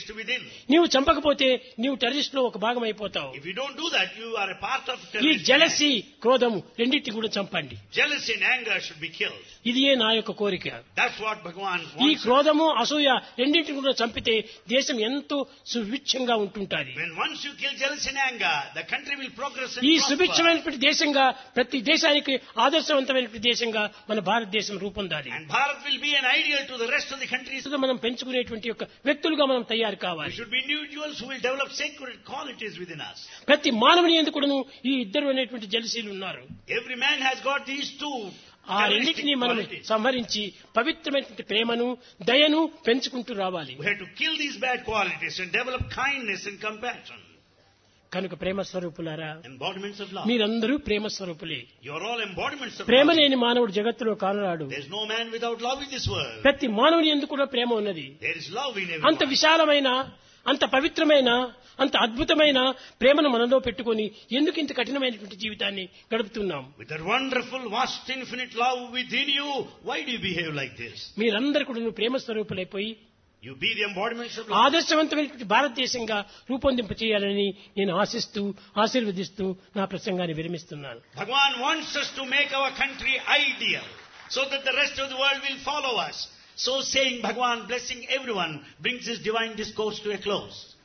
terrorist within. నీవు చంపకపోతే నీవు terrorist లో ఒక భాగం అయిపోతావు If you don't do that, you are a part of ఈ terrorist. జలసి క్రోధము రెండింటిని కూడా చంపండి Jealousy and anger should be killed. ఇదియే నా యొక్క కోరిక That's what Bhagavan ఈ wants. క్రోధము అసూయ రెండింటిని కూడా చంపితే దేశం ఎంతో సుభిక్షంగా ఉంటుంటాది When once you kill jealousy and anger, the country will progress and ఈ prosper. సుభిక్షమైనటువంటి దేశంగా ప్రతి దేశానికి ఆదర్శవంతమైనటువంటి దేశంగా మన భారతదేశం రూపొందాలి And Bharat will be an ideal to the rest of the countries. ప్రస్తుతం మనం పెంచుకునేటువంటి యొక్క వ్యక్తులుగా మనం తయారు We కావాలి should be individuals who will develop sacred qualities within us. ప్రతి మానవుని ఎందుకును ఈ ఇద్దరు అనేటువంటి జలసీలు ఉన్నారు Every man has got these two ఆ characteristic రెండింటినీ మనం qualities. సంహరించి పవిత్రమైనటువంటి ప్రేమను దయను పెంచుకుంటూ రావాలి We have to kill these bad qualities and develop kindness and compassion. కనుక ప్రేమ స్వరూపులారా Embodiments of love. మీరందరూ ప్రేమ స్వరూపులే You are all embodiments of Prema love. లేని మానవుడు జగత్తులో కానరాడు There's no man without love in this world. ప్రతి మానవుని ఎందుకు కూడా ప్రేమ ఉన్నది There is love in అంత everyone. విశాలమైన అంత పవిత్రమైన అంత అద్భుతమైన ప్రేమను మనలో పెట్టుకొని ఎందుకు ఇంత కఠినమైనటువంటి జీవితాన్ని గడుపుతున్నాం With that wonderful, vast, infinite love within you, why do you behave like this? మీరందరూ కూడా నువ్వు ప్రేమ స్వరూపులైపోయి You be the embodiments of love. ఆదర్శవంతమైనటువంటి భారతదేశంగా రూపొందింప చేయాలని నేను ఆశిస్తూ ఆశీర్వదిస్తూ నా ప్రసంగాన్ని విరమిస్తున్నాను Bhagwan wants us to make our country ideal so that the rest of the world will follow us. So saying, Bhagwan blessing everyone brings his divine discourse to a close.